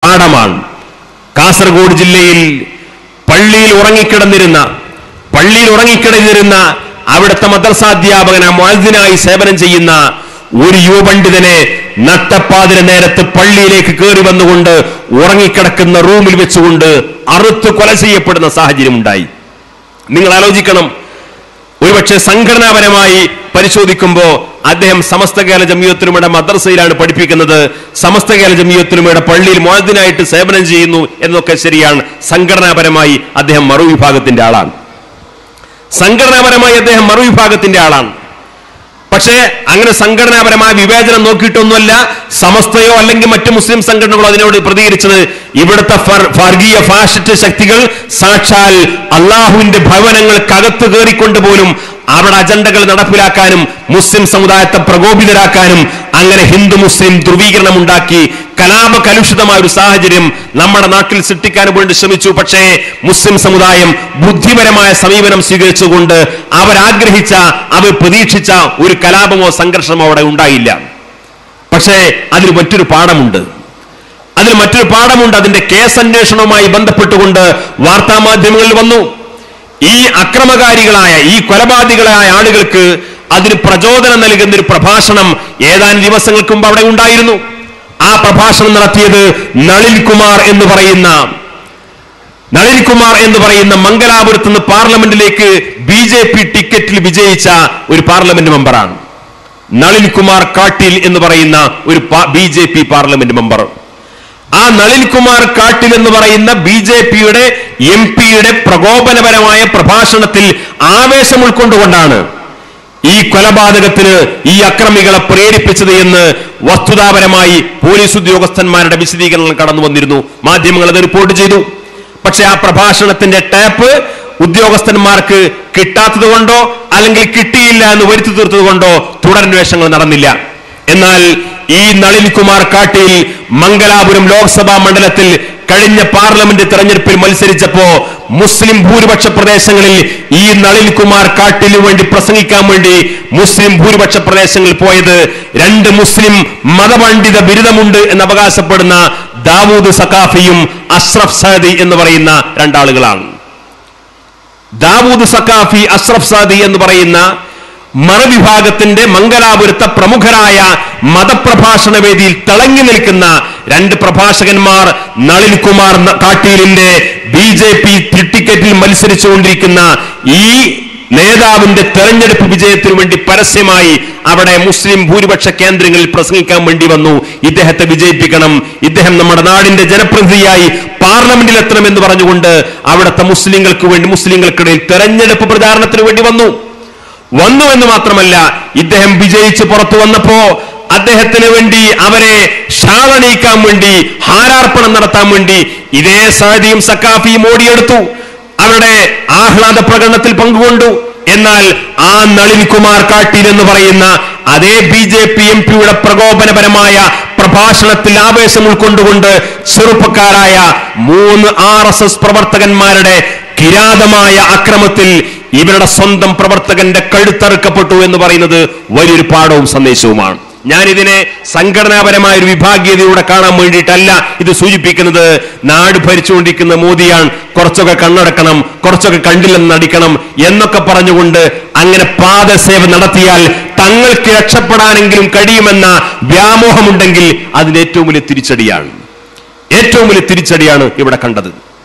പാഠമാണ് കാസർഗോഡ് ജില്ലയിൽ പള്ളിയിൽ ഉറങ്ങിക്കിടന്നിരുന്ന പള്ളിയിൽ ഉറങ്ങിക്കിടന്നിരുന്ന അവിടുത്തെ മദ്രസാധ്യാപകന മുഅദ്ദിനായി സേവനം ചെയ്യുന്ന ഒരു യുവപണ്ഡിതനെ നട്ടപ്പാതിര നേരത്ത് പള്ളിയിലേക്ക് കയറി വന്നുകൊണ്ട് ഉറങ്ങിക്കിടക്കുന്ന റൂമിൽ വെച്ചുകൊണ്ട് അറുത്ത് കൊല ചെയ്യപ്പെടുന്ന സാഹചര്യം ഉണ്ടായി നിങ്ങൾ ആലോചിക്കണം ഒരുപക്ഷെ സംഘടനാപരമായി പരിശോധിക്കുമ്പോൾ അദ്ദേഹം സമസ്ത കേരള ജമിയത്തുലുമയുടെ മദ്രസയിലാണ് പഠിപ്പിക്കുന്നത് സമസ്ത കേരള ജമിയത്തുലുമയുടെ പള്ളിയിൽ മോചനായിട്ട് സേവനം ചെയ്യുന്നു എന്നൊക്കെ ശരിയാണ് സംഘടനാപരമായി അദ്ദേഹം മറുവിഭാഗത്തിന്റെ ആളാണ് സംഘടനാപരമായി അദ്ദേഹം മറുവിഭാഗത്തിന്റെ ആളാണ് പക്ഷേ അങ്ങനെ സംഘടനാപരമായ വിവേചനം നോക്കിയിട്ടൊന്നുമല്ല സമസ്തയോ അല്ലെങ്കിൽ മറ്റു മുസ്ലിം സംഘടനകളോ അതിനോട് പ്രതികരിച്ചത് ഇവിടുത്തെ ഫർ- വർഗീയ ഫാഷിസ്റ്റ് ശക്തികൾ സാക്ഷാൽ അള്ളാഹുവിന്റെ ഭവനങ്ങൾക്കകത്ത് കയറിക്കൊണ്ട് പോലും അവിടെ അജണ്ടകൾ നടപ്പിലാക്കാനും മുസ്ലിം സമുദായത്തെ പ്രകോപിതരാക്കാനും അങ്ങനെ ഹിന്ദു മുസ്ലിം ധ്രുവീകരണം ഉണ്ടാക്കി കലാപ കലുഷിതമായ ഒരു സാഹചര്യം നമ്മുടെ നാട്ടിൽ സൃഷ്ടിക്കാൻ വേണ്ടി ശ്രമിച്ചു പക്ഷേ മുസ്ലിം സമുദായം ബുദ്ധിപരമായ സമീപനം സ്വീകരിച്ചുകൊണ്ട് അവരാഗ്രഹിച്ച അവർ പ്രതീക്ഷിച്ച ഒരു കലാപമോ സംഘർഷമോ അവിടെ ഉണ്ടായില്ല പക്ഷേ അതിന് മറ്റൊരു പാഠമുണ്ട് അതിന് മറ്റൊരു പാഠമുണ്ട് അതിന്റെ കേസ് അന്വേഷണവുമായി ബന്ധപ്പെട്ടുകൊണ്ട് വാർത്താമാധ്യമങ്ങളിൽ വന്നു ഈ അക്രമകാരികളായ ഈ കൊലപാതകളായ ആളുകൾക്ക് അതിന് പ്രചോദനം നൽകുന്ന ഒരു പ്രഭാഷണം ഏതാനും ദിവസങ്ങൾക്ക് മുമ്പ് അവിടെ ഉണ്ടായിരുന്നു ആ പ്രഭാഷണം നടത്തിയത് നളിൻ കുമാർ എന്ന് പറയുന്ന നളിൻ കുമാർ എന്ന് പറയുന്ന മംഗലാപുരത്ത് നിന്ന് പാർലമെന്റിലേക്ക് ബി ജെ പി ടിക്കറ്റിൽ വിജയിച്ച ഒരു പാർലമെന്റ് മെമ്പറാണ് നളിൻ കുമാർ കാട്ടിൽ എന്ന് പറയുന്ന ഒരു B J P parliament member ആ നളിൻ കുമാർ കാട്ടിൽ എന്ന് പറയുന്ന ബി ജെ പിയുടെ എം പിയുടെ പ്രകോപനപരമായ പ്രഭാഷണത്തിൽ ആവേശം ഉൾക്കൊണ്ടുകൊണ്ടാണ് ഈ കൊലപാതകത്തിന് ഈ അക്രമികളെ പ്രേരിപ്പിച്ചത് എന്ന് വസ്തുതാപരമായി പോലീസ് ഉദ്യോഗസ്ഥന്മാരുടെ വിശദീകരണം കടന്നു വന്നിരുന്നു മാധ്യമങ്ങൾ അത് റിപ്പോർട്ട് ചെയ്തു പക്ഷെ ആ പ്രഭാഷണത്തിന്റെ ടാപ്പ് ഉദ്യോഗസ്ഥന്മാർക്ക് കിട്ടാത്തത് കൊണ്ടോ അല്ലെങ്കിൽ കിട്ടിയില്ല എന്ന് വരുത്തി തീർത്തത് കൊണ്ടോ തുടരന്വേഷണങ്ങൾ നടന്നില്ല എന്നാൽ ഈ നളിൻ കുമാർ കാട്ടിൽ മംഗലാപുരം ലോക്സഭാ മണ്ഡലത്തിൽ കഴിഞ്ഞ പാർലമെന്റ് തെരഞ്ഞെടുപ്പിൽ മത്സരിച്ചപ്പോ മുസ്ലിം ഭൂരിപക്ഷ പ്രദേശങ്ങളിൽ ഈ നളിൻ കുമാർ കാട്ടിനു വേണ്ടി പ്രസംഗിക്കാൻ വേണ്ടി മുസ്ലിം ഭൂരിപക്ഷ പ്രദേശങ്ങളിൽ പോയത് രണ്ട് മുസ്ലിം മതപണ്ഡിത ബിരുദമുണ്ട് എന്ന് അവകാശപ്പെടുന്ന ദാവൂദ് സക്കാഫിയും അഷ്റഫ് സാദി എന്ന് പറയുന്ന രണ്ടാളുകളാണ് ദാവൂദ് സക്കാഫി അഷ്റഫ് സാദി എന്ന് പറയുന്ന മറുവിഭാഗത്തിന്റെ മംഗലാപുരത്തെ പ്രമുഖരായ മതപ്രഭാഷണ വേദിയിൽ തിളങ്ങി നിൽക്കുന്ന രണ്ട് പ്രഭാഷകന്മാർ നളിൻ കുമാർ ന- കാട്ടീലിന്റെ ബി ജെ പി ടിക്കറ്റിൽ മത്സരിച്ചുകൊണ്ടിരിക്കുന്ന ഈ നേതാവിന്റെ തെരഞ്ഞെടുപ്പ് വിജയത്തിനു വേണ്ടി പരസ്യമായി അവിടെ മുസ്ലിം ഭൂരിപക്ഷ കേന്ദ്രങ്ങളിൽ പ്രസംഗിക്കാൻ വേണ്ടി വന്നു ഇദ്ദേഹത്തെ വിജയിപ്പിക്കണം ഇദ്ദേഹം നമ്മുടെ നാടിന്റെ ജനപ്രതിനിധിയായി പാർലമെന്റിൽ എത്തണം എന്ന് പറഞ്ഞുകൊണ്ട് അവിടുത്തെ മുസ്ലിങ്ങൾക്ക് വേണ്ടി മുസ്ലിങ്ങൾക്കിടയിൽ തെരഞ്ഞെടുപ്പ് പ്രചാരണത്തിന് വേണ്ടി വന്നു വന്നു എന്ന് മാത്രമല്ല ഇദ്ദേഹം വിജയിച്ച് പുറത്തു വന്നപ്പോ അദ്ദേഹത്തിന് വേണ്ടി അവരെ ഷാളണീക്കാൻ വേണ്ടി ഹാരാർപ്പണം നടത്താൻ വേണ്ടി ഇതേ സാദിയും സക്കാഫിയും ഓടിയെടുത്തു അവരുടെ ആഹ്ലാദ പ്രകടനത്തിൽ പങ്കുകൊണ്ടു എന്നാൽ ആ നളിൻ കുമാർ കാട്ടീൽ എന്ന് പറയുന്ന അതേ ബി ജെ പി എം പിയുടെ പ്രകോപനപരമായ പ്രഭാഷണത്തിൽ ആവേശം ഉൾക്കൊണ്ടുകൊണ്ട് ചെറുപ്പക്കാരായ മൂന്ന് ആർ എസ് എസ് പ്രവർത്തകന്മാരുടെ കിരാതമായ അക്രമത്തിൽ ഇവരുടെ സ്വന്തം പ്രവർത്തകന്റെ കഴുത്തറുക്കപ്പെട്ടു എന്ന് പറയുന്നത് വലിയൊരു പാഠവും സന്ദേശവുമാണ് ഞാനിതിനെ സംഘടനാപരമായ ഒരു വിഭാഗീയതയിലൂടെ കാണാൻ വേണ്ടിയിട്ടല്ല ഇത് സൂചിപ്പിക്കുന്നത് നാട് ഭരിച്ചുകൊണ്ടിരിക്കുന്ന മോദിയാണ് കുറച്ചൊക്കെ കണ്ണടക്കണം കുറച്ചൊക്കെ കണ്ടില്ലെന്ന് നടിക്കണം എന്നൊക്കെ പറഞ്ഞുകൊണ്ട് അങ്ങനെ പാദസേവ നടത്തിയാൽ തങ്ങൾക്ക് രക്ഷപ്പെടാനെങ്കിലും കഴിയുമെന്ന വ്യാമോഹമുണ്ടെങ്കിൽ അതിന് ഏറ്റവും വലിയ തിരിച്ചടിയാണ് ഏറ്റവും വലിയ തിരിച്ചടിയാണ് ഇവിടെ കണ്ടത്